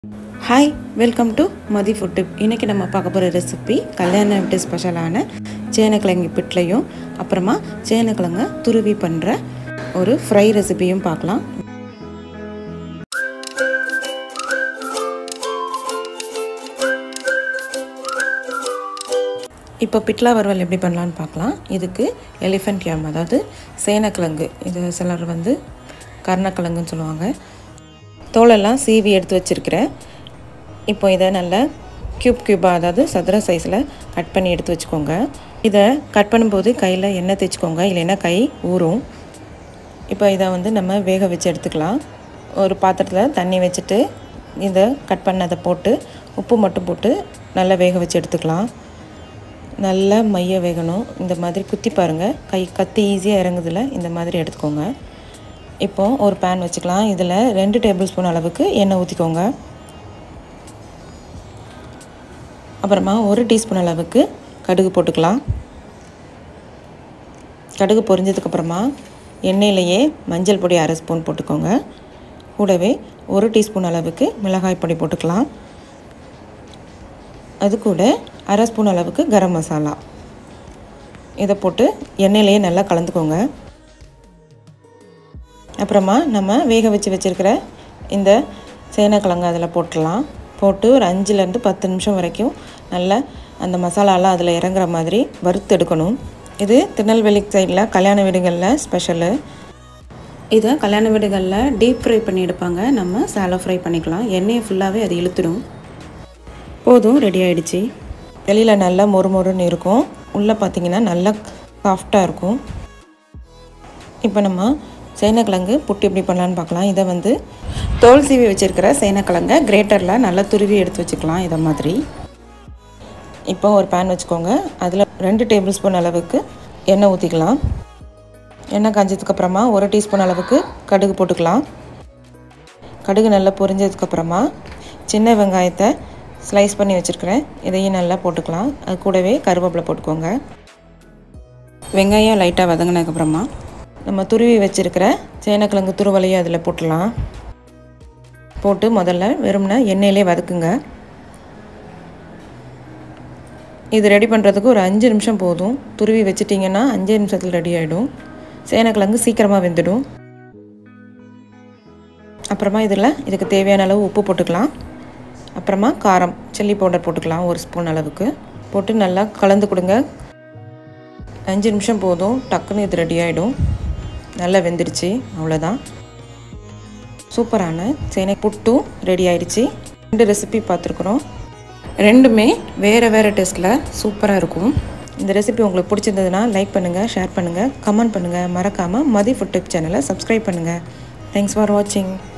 hi welcome to Mathi food tip இன்றைக்கி நம்ம பார்க்க போகிற ரெசிபி கல்யாண வீட்டு ஸ்பெஷலான சேனக்கிழங்கு பிட்லையும் அப்புறமா சேனக்கிழங்க துருவி பண்ணுற ஒரு ஃப்ரை ரெசிபியும் பார்க்கலாம் இப்போ பிட்லா வறுவல் எப்படி பண்ணலான்னு பார்க்கலாம் இதுக்கு எலிஃபெண்ட் யாம் அதாவது சேனக்கிழங்கு இது சிலர் வந்து கர்ணக்கிழங்குன்னு சொல்லுவாங்க தோலெல்லாம் சீவி எடுத்து வச்சுருக்கிறேன் இப்போ இதை நல்லா க்யூப் க்யூபாக அதாவது சதுர சைஸில் கட் பண்ணி எடுத்து வச்சுக்கோங்க இதை கட் பண்ணும்போது கையில் எண்ணெய் தேய்ச்சிக்கோங்க இல்லைன்னா கை ஊறும் இப்போ இதை வந்து நம்ம வேக வச்சு எடுத்துக்கலாம் ஒரு பாத்திரத்தில் தண்ணி வச்சுட்டு இதை கட் பண்ணதை போட்டு உப்பு மட்டும் போட்டு நல்லா வேக வச்சு எடுத்துக்கலாம் நல்லா மைய வேகணும் இந்த மாதிரி குத்தி பாருங்கள் கை கத்தி ஈஸியாக இறங்குதில்ல இந்த மாதிரி எடுத்துக்கோங்க இப்போது ஒரு பேன் வச்சுக்கலாம் இதில் ரெண்டு டேபிள் ஸ்பூன் அளவுக்கு எண்ணெய் ஊற்றிக்கோங்க அப்புறமா ஒரு டீஸ்பூன் அளவுக்கு கடுகு போட்டுக்கலாம் கடுகு பொரிஞ்சதுக்கப்புறமா எண்ணெயிலையே மஞ்சள் பொடி அரை ஸ்பூன் போட்டுக்கோங்க கூடவே ஒரு டீஸ்பூன் அளவுக்கு மிளகாய் பொடி போட்டுக்கலாம் அது கூட அரை ஸ்பூன் அளவுக்கு கரம் மசாலா இதை போட்டு எண்ணெயிலையே நல்லா கலந்துக்கோங்க அப்புறமா நம்ம வேக வச்சு வச்சுருக்கிற இந்த சேனக்கிழங்கு அதில் போட்டுடலாம் போட்டு ஒரு அஞ்சுலேருந்து பத்து நிமிஷம் வரைக்கும் நல்லா அந்த மசாலாலாம் அதில் இறங்குற மாதிரி வறுத்து எடுக்கணும் இது திருநெல்வேலி சைடில் கல்யாண வீடுகளில் ஸ்பெஷலு இதை கல்யாண வீடுகளில் டீப் ஃப்ரை பண்ணி எடுப்பாங்க நம்ம சாலோ ஃப்ரை பண்ணிக்கலாம் எண்ணெயை ஃபுல்லாகவே அது இழுத்துடும் போதும் ரெடி ஆகிடுச்சு வெளியில் நல்லா மொறு மொறுன்னு இருக்கும் உள்ளே பார்த்தீங்கன்னா நல்லா சாஃப்டாக இருக்கும் இப்போ நம்ம சேனக்கிழங்கு புட்டு எப்படி பண்ணலான்னு பார்க்கலாம் இதை வந்து தோல் சீவி வச்சுருக்கிற சேனக்கிழங்க கிரேட்டரில் நல்லா துருவி எடுத்து வச்சுக்கலாம் இதை மாதிரி இப்போ ஒரு பேன் வச்சுக்கோங்க அதில் ரெண்டு டேபிள் ஸ்பூன் அளவுக்கு எண்ணெய் ஊற்றிக்கலாம் எண்ணெய் காஞ்சதுக்கப்புறமா ஒரு டீஸ்பூன் அளவுக்கு கடுகு போட்டுக்கலாம் கடுகு நல்லா பொரிஞ்சதுக்கப்புறமா சின்ன வெங்காயத்தை ஸ்லைஸ் பண்ணி வச்சுருக்கிறேன் இதையும் நல்லா போட்டுக்கலாம் அது கூடவே கருவேப்பிலை போட்டுக்கோங்க வெங்காயம் லைட்டாக வதங்கினதுக்கப்புறமா நம்ம துருவி வச்சுருக்கிற சேனக்கிழங்கு துருவலையும் அதில் போட்டுடலாம் போட்டு முதல்ல வெறும்னா எண்ணெயிலே வதக்குங்க இது ரெடி பண்ணுறதுக்கு ஒரு அஞ்சு நிமிஷம் போதும் துருவி வச்சிட்டிங்கன்னா அஞ்சு நிமிஷத்தில் ரெடி ஆகிடும் சேனக்கிழங்கு சீக்கிரமாக வெந்துடும் அப்புறமா இதில் இதுக்கு தேவையான அளவு உப்பு போட்டுக்கலாம் அப்புறமா காரம் சில்லி பவுடர் போட்டுக்கலாம் ஒரு ஸ்பூன் அளவுக்கு போட்டு நல்லா கலந்து கொடுங்க அஞ்சு நிமிஷம் போதும் டக்குன்னு இது ரெடி ஆகிடும் நல்லா வெந்துடுச்சு அவ்வளோதான் சூப்பரான சேனை புட்டும் ரெடி ஆயிடுச்சு ரெண்டு ரெசிபி பார்த்துருக்குறோம் ரெண்டுமே வேறு வேறு டேஸ்ட்டில் சூப்பராக இருக்கும் இந்த ரெசிபி உங்களுக்கு பிடிச்சிருந்ததுன்னா லைக் பண்ணுங்கள் ஷேர் பண்ணுங்கள் கமெண்ட் பண்ணுங்கள் மறக்காமல் மதி ஃபுட் டிப் சேனலை சப்ஸ்கிரைப் பண்ணுங்கள் தேங்க்ஸ் ஃபார் வாட்சிங்